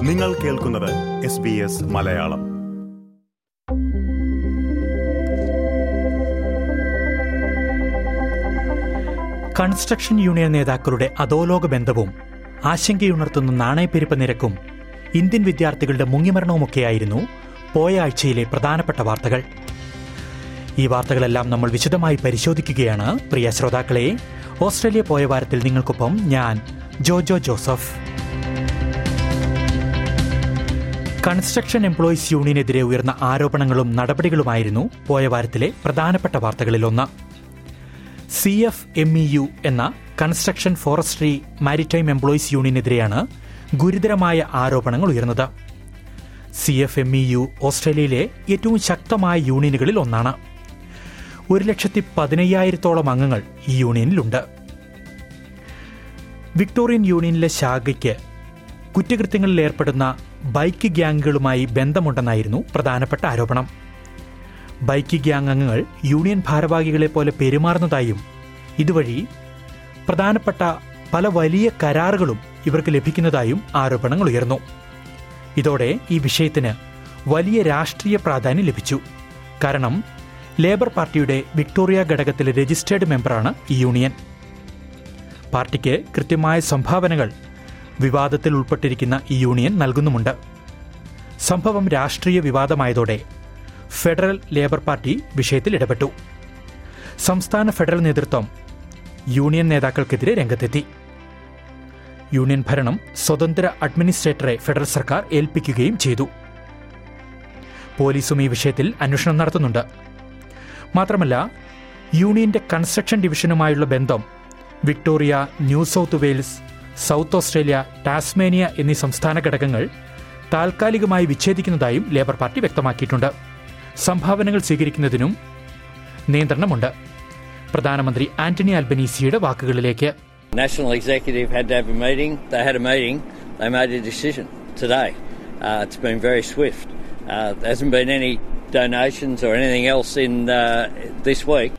നിങ്ങൾ കേൾക്കുന്നത് S B S Malayalam construction union നേതാക്കളുടെ അധോലോക ബന്ധവും ആശങ്കയുണർത്തുന്ന നാണയപ്പെരുപ്പ നിരക്കും ഇന്ത്യൻ വിദ്യാർത്ഥികളുടെ മുങ്ങിമരണവുമൊക്കെയായിരുന്നു പോയ ആഴ്ചയിലെ പ്രധാനപ്പെട്ട വാർത്തകൾ ഈ വാർത്തകളെല്ലാം നമ്മൾ വിശദമായി പരിശോധിക്കുകയാണ് പ്രിയ ശ്രോതാക്കളെ ഓസ്ട്രേലിയ പോയ വാരത്തിൽ നിങ്ങൾക്കൊപ്പം ഞാൻ ജോജോ ജോസഫ് കൺസ്ട്രക്ഷൻ എംപ്ലോയീസ് യൂണിയനെതിരെ ഉയർന്ന ആരോപണങ്ങളും നടപടികളുമായിരുന്നു പോയ വാരത്തിലെ പ്രധാനപ്പെട്ട വാർത്തകളിലൊന്ന് C F M E U എന്ന കൺസ്ട്രക്ഷൻ ഫോറസ്ട്രി മാരിടൈം എംപ്ലോയീസ് യൂണിയനെതിരെയാണ് ഗുരുതരമായ ആരോപണങ്ങൾ ഉയർന്നത് C F M E U ഓസ്ട്രേലിയയിലെ ഏറ്റവും ശക്തമായ യൂണിയനുകളിൽ ഒന്നാണ് ഒരു ലക്ഷത്തി പതിനയ്യായിരത്തോളം അംഗങ്ങൾ ഈ യൂണിയനിലുണ്ട് വിക്ടോറിയൻ യൂണിയനിലെ ശാഖയ്ക്ക് കുറ്റകൃത്യങ്ങളിൽ ഏർപ്പെടുന്ന ബൈക്ക് ഗ്യാങ്ങുകളുമായി ബന്ധമുണ്ടെന്നായിരുന്നു പ്രധാനപ്പെട്ട ആരോപണം ബൈക്ക് ഗ്യാങ് അംഗങ്ങൾ യൂണിയൻ ഭാരവാഹികളെ പോലെ പെരുമാറുന്നതായും ഇതുവഴി പ്രധാനപ്പെട്ട പല വലിയ കരാറുകളും ഇവർക്ക് ലഭിക്കുന്നതായും ആരോപണങ്ങൾ ഉയർന്നു ഇതോടെ ഈ വിഷയത്തിന് വലിയ രാഷ്ട്രീയ പ്രാധാന്യം ലഭിച്ചു കാരണം ലേബർ പാർട്ടിയുടെ വിക്ടോറിയ ഘടകത്തിലെ രജിസ്റ്റേർഡ് മെമ്പറാണ് ഈ യൂണിയൻ പാർട്ടിക്ക് കൃത്യമായ സംഭാവനകൾ വിവാദത്തിൽ ഉൾപ്പെട്ടിരിക്കുന്ന ഈ യൂണിയൻ നൽകുന്നുമുണ്ട് സംഭവം രാഷ്ട്രീയ വിവാദമായതോടെ ഫെഡറൽ ലേബർ പാർട്ടി വിഷയത്തിൽ ഇടപെട്ടു സംസ്ഥാന ഫെഡറൽ നേതൃത്വം യൂണിയൻ നേതാക്കൾക്കെതിരെ രംഗത്തെത്തി യൂണിയൻ ഭരണം സ്വതന്ത്ര അഡ്മിനിസ്ട്രേറ്ററെ ഫെഡറൽ സർക്കാർ ഏൽപ്പിക്കുകയും ചെയ്തു പോലീസും ഈ വിഷയത്തിൽ അന്വേഷണം നടത്തുന്നുണ്ട് മാത്രമല്ല യൂണിയന്റെ കൺസ്ട്രക്ഷൻ ഡിവിഷനുമായുള്ള ബന്ധം Victoria New South Wales South Australia Tasmania എന്നീ സംസ്ഥാന ഘടകങ്ങൾ താൽക്കാലികമായി വിച്ഛേദിക്കുന്നതായും ലേബർ പാർട്ടി വ്യക്തമാക്കിയിട്ടുണ്ട് സംഭാവനകൾ സ്വീകരിക്കുന്നതിനും നിയന്ത്രണമുണ്ട് പ്രധാനമന്ത്രി Antony അൽബനീസിയുടെ വാക്കുകളിലേക്ക് National Executive had to have a meeting. They had a meeting. They made a decision today. Uh, it's been very swift. Uh, there hasn't been any donations or anything else in uh, this week.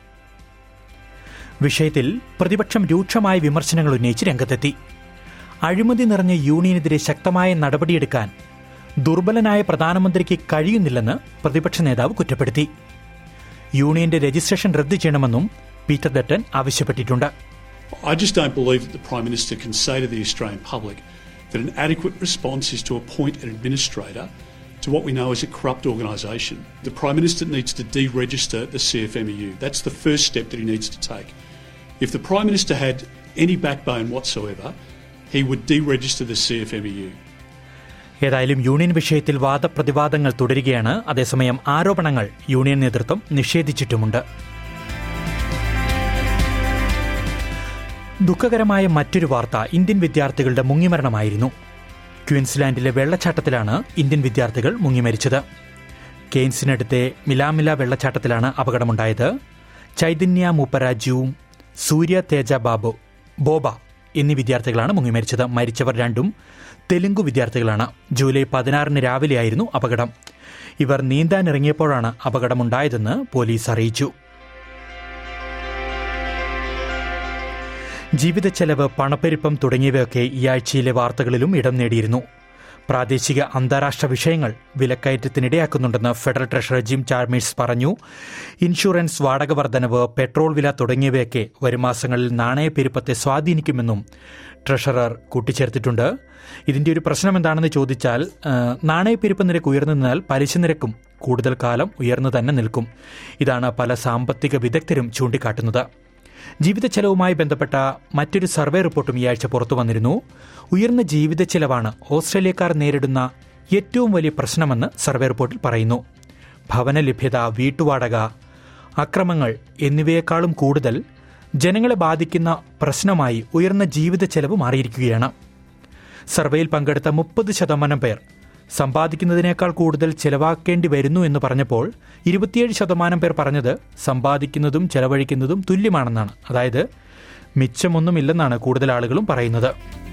വിഷയത്തിൽ പ്രതിപക്ഷം രൂക്ഷമായ വിമർശനങ്ങൾ ഉന്നയിച്ച് രംഗത്തെത്തി അഴിമതി നിറഞ്ഞ യൂണിയനെതിരെ ശക്തമായ നടപടിയെടുക്കാൻ ദുർബലനായ പ്രധാനമന്ത്രിക്ക് കഴിയുന്നില്ലെന്ന് പ്രതിപക്ഷ നേതാവ് കുറ്റപ്പെടുത്തി യൂണിയന്റെ രജിസ്ട്രേഷൻ റദ്ദു ചെയ്യണമെന്നും പീറ്റർ ഡട്ടൻ ആവശ്യപ്പെട്ടിട്ടുണ്ട് I just don't believe that the Prime Minister can say to the Australian public that an adequate response is to appoint an administrator to what we know as a corrupt organisation. The Prime Minister needs to deregister the CFMEU. That's the first step that he needs to take. If the Prime Minister had any backbone whatsoever, he would deregister the CFMEU. ഏതായാലും union വിഷയത്തിൽ വാദപ്രതിവാദങ്ങൾ തുടരുകയാണ് അതേസമയം ആരോപണങ്ങൾ union നേതൃത്വം നിഷേധിച്ചിട്ടുമുണ്ട് ദുഃഖകരമായ മറ്റൊരു വാർത്ത ഇന്ത്യൻ വിദ്യാർത്ഥികളുടെ മുങ്ങിമരണമായിരുന്നു ക്വീൻസ്ലാൻഡിലെ വെള്ളച്ചാട്ടത്തിലാണ് ഇന്ത്യൻ വിദ്യാർത്ഥികൾ മുങ്ങിമരിച്ചത് കെയ്ൻസിനടുത്തെ മിലാമില വെള്ളച്ചാട്ടത്തിലാണ് അപകടമുണ്ടായത് ചൈതന്യ മൂപ്പരാജുവും സൂര്യ തേജ ബാബു ബോബ എന്നീ വിദ്യാർത്ഥികളാണ് മുങ്ങിമരിച്ചത് മരിച്ചവർ രണ്ടും തെലുങ്കു വിദ്യാർത്ഥികളാണ് ജൂലൈ പതിനാറിന് രാവിലെയായിരുന്നു അപകടം ഇവർ നീന്താനിറങ്ങിയപ്പോഴാണ് അപകടമുണ്ടായതെന്ന് പോലീസ് അറിയിച്ചു ജീവിത ചെലവ് പണപ്പെരുപ്പം തുടങ്ങിയവയൊക്കെ ഈ ആഴ്ചയിലെ വാർത്തകളിലും ഇടം നേടിയിരുന്നു പ്രാദേശിക അന്താരാഷ്ട്ര വിഷയങ്ങൾ വിലക്കയറ്റത്തിനിടയാക്കുന്നുണ്ടെന്ന് ഫെഡറൽ ട്രഷറർ ജിം ചാർമേഴ്സ് പറഞ്ഞു ഇൻഷുറൻസ് വാടക വർധനവ് പെട്രോൾ വില തുടങ്ങിയവയൊക്കെ വരും മാസങ്ങളിൽ നാണയപ്പെരുപ്പത്തെ സ്വാധീനിക്കുമെന്നും ട്രഷറർ കൂട്ടിച്ചേർത്തിട്ടുണ്ട് ഇതിന്റെ ഒരു പ്രശ്നം എന്താണെന്ന് ചോദിച്ചാൽ ആ, നാണയപ്പെരുപ്പ നിരക്ക് ഉയർന്നു നിന്നാൽ പലിശ നിരക്കും കൂടുതൽ കാലം ഉയർന്നു തന്നെ നിൽക്കും ഇതാണ് പല സാമ്പത്തിക വിദഗ്ധരും ചൂണ്ടിക്കാട്ടുന്നത് ജീവിത ചെലവുമായി ബന്ധപ്പെട്ട മറ്റൊരു സർവേ റിപ്പോർട്ടും ഈ ആഴ്ച പുറത്തു വന്നിരുന്നു ഉയർന്ന ജീവിത ചെലവാണ് ഓസ്ട്രേലിയക്കാർ നേരിടുന്ന ഏറ്റവും വലിയ പ്രശ്നമെന്ന് സർവേ റിപ്പോർട്ടിൽ പറയുന്നു ഭവന ലഭ്യത വീട്ടുവാടക അക്രമങ്ങൾ എന്നിവയെക്കാളും കൂടുതൽ ജനങ്ങളെ ബാധിക്കുന്ന പ്രശ്നമായി ഉയർന്ന ജീവിത ചെലവ് മാറിയിരിക്കുകയാണ് സർവേയിൽ പങ്കെടുത്ത മുപ്പത് ശതമാനം പേർ സമ്പാദിക്കുന്നതിനേക്കാൾ കൂടുതൽ ചെലവാക്കേണ്ടി വരുന്നു എന്ന് പറഞ്ഞപ്പോൾ ഇരുപത്തിയേഴ് ശതമാനം പേർ പറഞ്ഞത് സമ്പാദിക്കുന്നതും ചെലവഴിക്കുന്നതും തുല്യമാണെന്നാണ് അതായത് മിച്ചമൊന്നുമില്ലെന്നാണ് കൂടുതൽ ആളുകളും പറയുന്നത്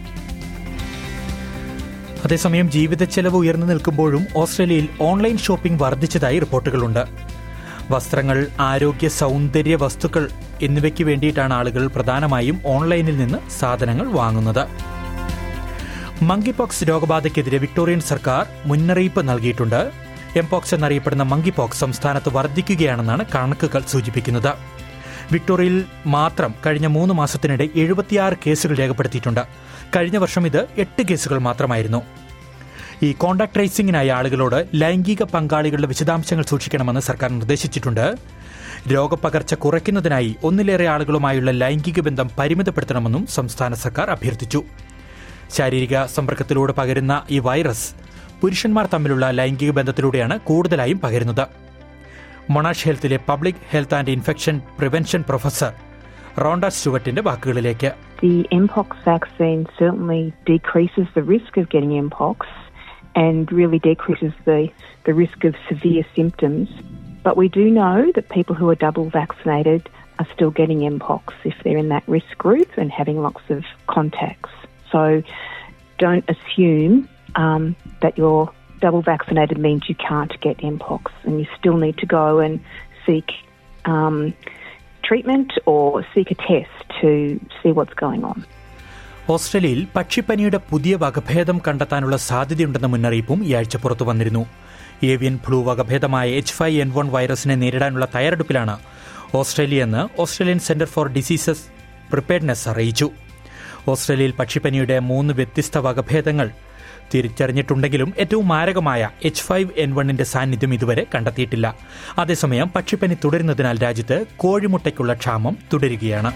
അതേസമയം ജീവിത ചെലവ് ഉയർന്നു നിൽക്കുമ്പോഴും ഓസ്ട്രേലിയയിൽ ഓൺലൈൻ ഷോപ്പിംഗ് വർദ്ധിച്ചതായി റിപ്പോർട്ടുകളുണ്ട് വസ്ത്രങ്ങൾ ആരോഗ്യ സൗന്ദര്യ വസ്തുക്കൾ എന്നിവയ്ക്ക് വേണ്ടിയിട്ടാണ് ആളുകൾ പ്രധാനമായും ഓൺലൈനിൽ നിന്ന് സാധനങ്ങൾ വാങ്ങുന്നത് മങ്കിപോക്സ് രോഗബാധയ്ക്കെതിരെ വിക്ടോറിയൻ സർക്കാർ മുന്നറിയിപ്പ് നൽകിയിട്ടുണ്ട് എംപോക്സ് എന്നറിയപ്പെടുന്ന മങ്കിപോക്സ് സംസ്ഥാനത്ത് വർദ്ധിക്കുകയാണെന്നാണ് കണക്കുകൾ സൂചിപ്പിക്കുന്നത് വിക്ടോറിയയിൽ മാത്രം കഴിഞ്ഞ മൂന്ന് മാസത്തിനിടെ എഴുപത്തിയാറ് കേസുകൾ രേഖപ്പെടുത്തിയിട്ടുണ്ട് കഴിഞ്ഞ വർഷം ഇത് എട്ട് കേസുകൾ മാത്രമായിരുന്നു ഈ കോണ്ടാക്ട് ട്രേസിംഗിനായി ആളുകളോട് ലൈംഗിക പങ്കാളികളുടെ വിശദാംശങ്ങൾ സൂക്ഷിക്കണമെന്ന് സർക്കാർ നിർദ്ദേശിച്ചിട്ടുണ്ട് രോഗപകർച്ച കുറയ്ക്കുന്നതിനായി ഒന്നിലേറെ ആളുകളുമായുള്ള ലൈംഗിക ബന്ധം പരിമിതപ്പെടുത്തണമെന്നും സംസ്ഥാന സർക്കാർ അഭ്യർത്ഥിച്ചു ശാരീരിക സമ്പർക്കത്തിലൂടെ പകരുന്ന ഈ വൈറസ് പുരുഷന്മാർ തമ്മിലുള്ള ലൈംഗിക ബന്ധത്തിലൂടെയാണ് കൂടുതലായും പകരുന്നത് മൊണാഷ് ഹെൽത്തിലെ public health and infection prevention professor Rhonda സ്റ്റുവറ്റിന്റെ വാക്കുകളിലേക്ക് The Mpox vaccine certainly decreases the risk of getting Mpox and really decreases the, the risk of severe symptoms. But we do know that people who are double vaccinated are still getting Mpox if they're in that risk group and having lots of contacts. So don't assume um, that you're double vaccinated means you can't get Mpox and you still need to go and seek um, treatment or seek a test to see what's going on. ഓസ്ട്രേലിയയിൽ പക്ഷിപ്പനിയുടെ പുതിയ വകഭേദം കണ്ടെത്താനുള്ള സാധ്യതയുണ്ടെന്ന മുന്നറിയിപ്പും ഈ ആഴ്ച പുറത്തു വന്നിരുന്നു ഏവിയൻ ഫ്ലൂ വകഭേദമായ എച്ച് ഫൈവ് എൻ വൺ വൈറസിനെ നേരിടാനുള്ള തയ്യാറെടുപ്പിലാണ് ഓസ്ട്രേലിയ എന്ന് Australian Centre for Diseases Preparedness അറിയിച്ചു ഓസ്ട്രേലിയയിൽ പക്ഷിപ്പനിയുടെ മൂന്ന് വ്യത്യസ്ത വകഭേദങ്ങൾ തിരിച്ചറിഞ്ഞിട്ടുണ്ടെങ്കിലും ഏറ്റവും മാരകമായ എച്ച് ഫൈവ് എൻ വണ്ണിന്റെ സാന്നിധ്യം ഇതുവരെ കണ്ടെത്തിയിട്ടില്ല അതേസമയം പക്ഷിപ്പനി തുടരുന്നതിനാൽ രാജ്യത്ത് കോഴിമുട്ടയ്ക്കുള്ള ക്ഷാമം തുടരുകയാണ്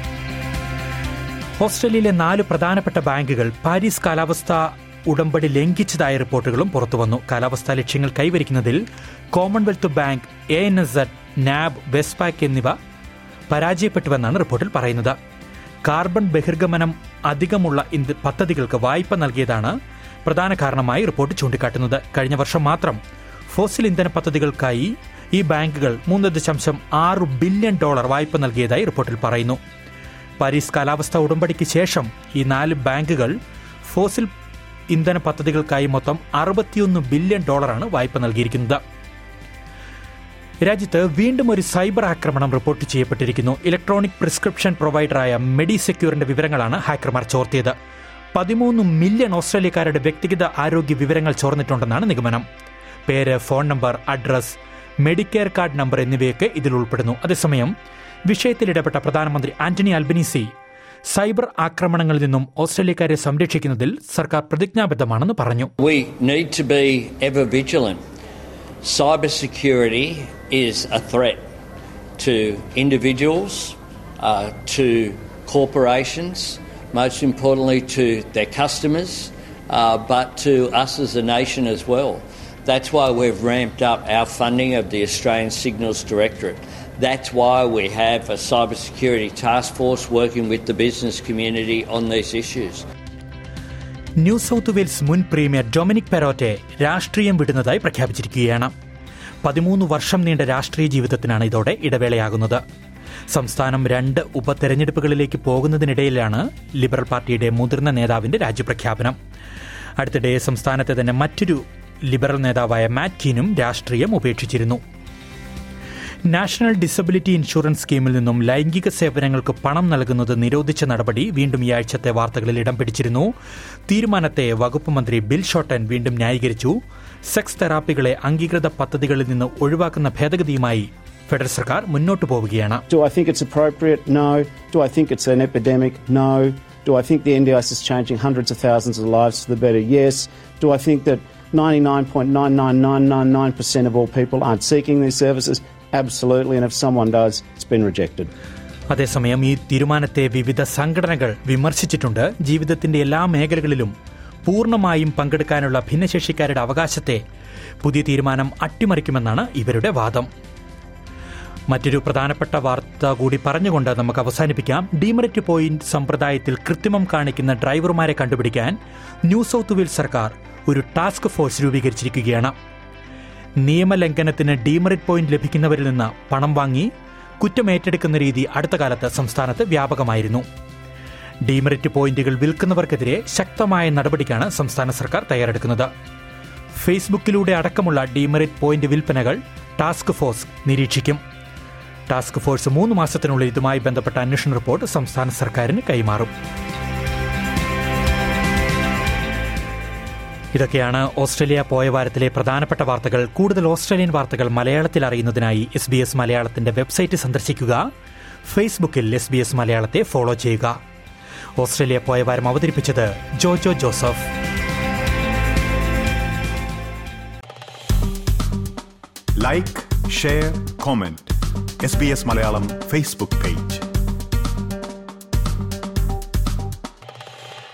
ഓസ്ട്രേലിയയിലെ നാല് പ്രധാനപ്പെട്ട ബാങ്കുകൾ പാരീസ് കാലാവസ്ഥാ ഉടമ്പടി ലംഘിച്ചതായ റിപ്പോർട്ടുകളും പുറത്തുവന്നു കാലാവസ്ഥാ ലക്ഷ്യങ്ങൾ കൈവരിക്കുന്നതിൽ Commonwealth Bank A N Z NAB Westpac എന്നിവ പരാജയപ്പെട്ടുവെന്നാണ് റിപ്പോർട്ടിൽ പറയുന്നത് കാർബൺ ബഹിർഗമനം അധികമുള്ള ഇന്ത്യ പദ്ധതികൾക്ക് വായ്പ നൽകിയതാണ് പ്രധാന കാരണമായി റിപ്പോർട്ട് ചൂണ്ടിക്കാട്ടുന്നത് കഴിഞ്ഞ വർഷം മാത്രം ഫോസിൽ ഇന്ധന പദ്ധതികൾക്കായി ഈ ബാങ്കുകൾ മൂന്ന് ദശാംശം ആറ് ബില്യൺ ഡോളർ വായ്പ നൽകിയതായി റിപ്പോർട്ടിൽ പറയുന്നു പാരീസ് കാലാവസ്ഥാ ഉടമ്പടിക്ക് ശേഷം ഈ നാല് ബാങ്കുകൾ ഫോസിൽ ഇന്ധന പദ്ധതികൾക്കായി മൊത്തം അറുപത്തിയൊന്ന് ബില്യൺ ഡോളറാണ് വായ്പ നൽകിയിരിക്കുന്നത് രാജ്യത്ത് വീണ്ടും ഒരു സൈബർ ആക്രമണം റിപ്പോർട്ട് ചെയ്യപ്പെട്ടിരിക്കുന്നു ഇലക്ട്രോണിക് പ്രിസ്ക്രിപ്ഷൻ പ്രൊവൈഡറായ മെഡിസെക്യൂറിന്റെ വിവരങ്ങളാണ് ഹാക്കർമാർ ചോർത്തിയത് പതിമൂന്ന് മില്യൺ ഓസ്ട്രേലിയക്കാരുടെ വ്യക്തിഗത ആരോഗ്യ വിവരങ്ങൾ ചോർന്നിട്ടുണ്ടെന്നാണ് നിഗമനം പേര് phone number address Medicare card number എന്നിവയൊക്കെ ഇതിൽ ഉൾപ്പെടുന്നു അതേസമയം വിഷയത്തിൽ ഇടപെട്ട പ്രധാനമന്ത്രി ആന്റണി അൽബനീസി സൈബർ ആക്രമണങ്ങളിൽ നിന്നും ഓസ്ട്രേലിയക്കാരെ സംരക്ഷിക്കുന്നതിൽ സർക്കാർ പ്രതിജ്ഞാബദ്ധമാണെന്ന് പറഞ്ഞു We need to be ever vigilant. Cybersecurity is a threat to individuals, uh, to corporations, most importantly to their customers, uh, but to us as a nation as well. That's why we've ramped up our funding of the Australian Signals Directorate. That's why we have a cybersecurity task force working with the business community on these issues. New South Wales മുൻ premier Dominic Perrottet രാഷ്ട്രീയം വിടുന്നതായി പ്രഖ്യാപിച്ചിരിക്കുകയാണ് പതിമൂന്ന് വർഷം നീണ്ട രാഷ്ട്രീയ ജീവിതത്തിനാണ് ഇതോടെ ഇടവേളയാകുന്നത് സംസ്ഥാനം രണ്ട് ഉപതെരഞ്ഞെടുപ്പുകളിലേക്ക് പോകുന്നതിനിടയിലാണ് ലിബറൽ പാർട്ടിയുടെ മുതിർന്ന നേതാവിന്റെ രാജ്യപ്രഖ്യാപനം അടുത്തിടെ സംസ്ഥാനത്തെ തന്നെ മറ്റൊരു ലിബറൽ നേതാവായ മാറ്റ് കീനും രാഷ്ട്രീയം ഉപേക്ഷിച്ചിരുന്നു നാഷണൽ ഡിസബിലിറ്റി ഇൻഷുറൻസ് സ്കീമിൽ നിന്നും ലൈംഗിക സേവനങ്ങൾക്ക് പണം നൽകുന്നത് നിരോധിച്ച നടപടി വീണ്ടും ഈ ആഴ്ചത്തെ വാർത്തകളിൽ ഇടം പിടിച്ചിരുന്നു തീരുമാനത്തെ വകുപ്പ് മന്ത്രി ബിൽ ഷോട്ടൻ വീണ്ടും ന്യായീകരിച്ചു സെക്സ് തെറാപ്പികളെ അംഗീകൃത പദ്ധതികളിൽ നിന്ന് ഒഴിവാക്കുന്ന ഭേദഗതിയുമായി ഫെഡറൽ സർക്കാർ മുന്നോട്ടു പോവുകയാണ് Do I think it's appropriate? No. Do I think it's an epidemic? No. Do I think the NDIS is changing hundreds of thousands of lives for the better? Yes. Do I think that 99.99999% of all people aren't seeking these services? Absolutely. And if someone does, it's been rejected. അതേസമയം ഈ തീരുമാനത്തെ വിവിധ സംഘടനകൾ വിമർശിച്ചിട്ടുണ്ട് ജീവിതത്തിന്റെ എല്ലാ മേഖലകളിലും പൂർണ്ണമായും പങ്കെടുക്കാനുള്ള ഭിന്നശേഷിക്കാരുടെ അവകാശത്തെ പുതിയ തീരുമാനം അട്ടിമറിക്കുമെന്നാണ് ഇവരുടെ വാദം മറ്റൊരു പ്രധാനപ്പെട്ട വാർത്ത കൂടി പറഞ്ഞുകൊണ്ട് നമുക്ക് അവസാനിപ്പിക്കാം ഡീമറിറ്റ് പോയിന്റ് സമ്പ്രദായത്തിൽ കൃത്രിമം കാണിക്കുന്ന ഡ്രൈവർമാരെ കണ്ടുപിടിക്കാൻ ന്യൂ സൗത്ത് വെയിൽസ് സർക്കാർ ഒരു ടാസ്ക് ഫോഴ്സ് രൂപീകരിച്ചിരിക്കുകയാണ് നിയമലംഘനത്തിന് ഡീമറിറ്റ് പോയിന്റ് ലഭിക്കുന്നവരിൽ നിന്ന് പണം വാങ്ങി കുറ്റമേറ്റെടുക്കുന്ന രീതി അടുത്ത കാലത്ത് സംസ്ഥാനത്ത് വ്യാപകമായിരുന്നു ഡീമറിറ്റ് പോയിന്റുകൾ വിൽക്കുന്നവർക്കെതിരെ ശക്തമായ നടപടിക്കാണ് സംസ്ഥാന സർക്കാർ തയ്യാറെടുക്കുന്നത് ഫേസ്ബുക്കിലൂടെ അടക്കമുള്ള ഡീമറിറ്റ് പോയിന്റ് വിൽപ്പനകൾ ടാസ്ക് ഫോഴ്സ് നിരീക്ഷിക്കും ടാസ്ക് ഫോഴ്സ് മൂന്ന് മാസത്തിനുള്ളിൽ ഇതുമായി ബന്ധപ്പെട്ട അന്വേഷണ റിപ്പോർട്ട് സംസ്ഥാന സർക്കാരിന് കൈമാറും ഇതൊക്കെയാണ് ഓസ്ട്രേലിയ പോയ വാരത്തിലെ പ്രധാനപ്പെട്ട വാർത്തകൾ കൂടുതൽ ഓസ്ട്രേലിയൻ വാർത്തകൾ മലയാളത്തിൽ അറിയുന്നതിനായി എസ് ബി എസ് മലയാളത്തിന്റെ വെബ്സൈറ്റ് സന്ദർശിക്കുക ഫേസ്ബുക്കിൽ എസ് ബി എസ് മലയാളത്തെ ഫോളോ ചെയ്യുക ഓസ്ട്രേലിയ പോയ വാരം അവതരിപ്പിച്ചത് Jojo Joseph like share comment S B S Malayalam Facebook page